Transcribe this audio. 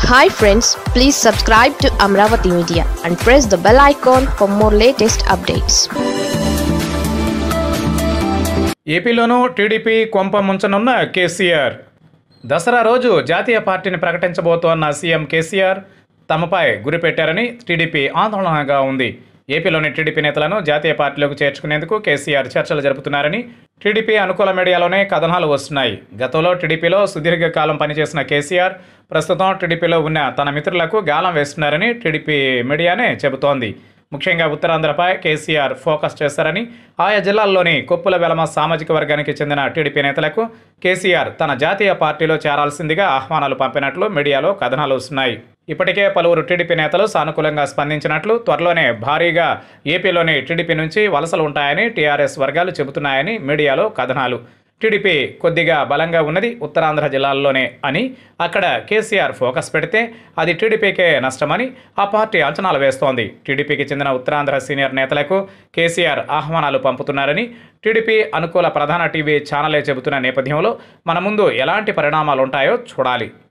hi friends please subscribe to Amaravati media and press the bell icon for more latest updates ఏపీలోనూ TDP కొంప ముంచనున్న కేసీఆర్ దసరా రోజు జాతీయ పార్టీని ప్రకటించబోతోన్న సీఎం కేసీఆర్ తమపై గురిపెట్టారని టీడీపీ ఆందోళనగా ఉంది ఏపీలోని టీడీపీ నేతలను జాతీయ పార్టీలోకి చేర్చుకునేందుకు కేసీఆర్ చర్చలు జరుపుతున్నారని టీడీపీ అనుకూల మీడియాలోనే కథనాలు వస్తున్నాయి గతంలో టీడీపీలో సుదీర్ఘకాలం పనిచేసిన కేసీఆర్ ప్రస్తుతం టీడీపీలో ఉన్న తన మిత్రులకు గాలం వేస్తున్నారని టీడీపీ మీడియానే చెబుతోంది ముఖ్యంగా ఉత్తరాంధ్రపై కేసీఆర్ ఫోకస్ చేశారని ఆయా జిల్లాల్లోని కొప్పుల వెలమ సామాజిక వర్గానికి చెందిన టీడీపీ నేతలకు కేసీఆర్ తన జాతీయ పార్టీలో చేరాల్సిందిగా ఆహ్వానాలు పంపినట్లు మీడియాలో కథనాలు వస్తున్నాయి ఇప్పటికే పలువురు టీడీపీ నేతలు సానుకూలంగా స్పందించినట్లు త్వరలోనే భారీగా ఏపీలోని టీడీపీ నుంచి వలసలు ఉంటాయని టీఆర్ఎస్ వర్గాలు చెబుతున్నాయని మీడియాలో కథనాలు టీడీపీ కొద్దిగా బలంగా ఉన్నది ఉత్తరాంధ్ర జిల్లాల్లోనే అని అక్కడ కేసీఆర్ ఫోకస్ పెడితే అది టీడీపీకే నష్టమని ఆ పార్టీ అంచనాలు వేస్తోంది టీడీపీకి చెందిన ఉత్తరాంధ్ర సీనియర్ నేతలకు కేసీఆర్ ఆహ్వానాలు పంపుతున్నారని టీడీపీ అనుకూల ప్రధాన టీవీ ఛానలే చెబుతున్న నేపథ్యంలో మన ముందు ఎలాంటి పరిణామాలు ఉంటాయో చూడాలి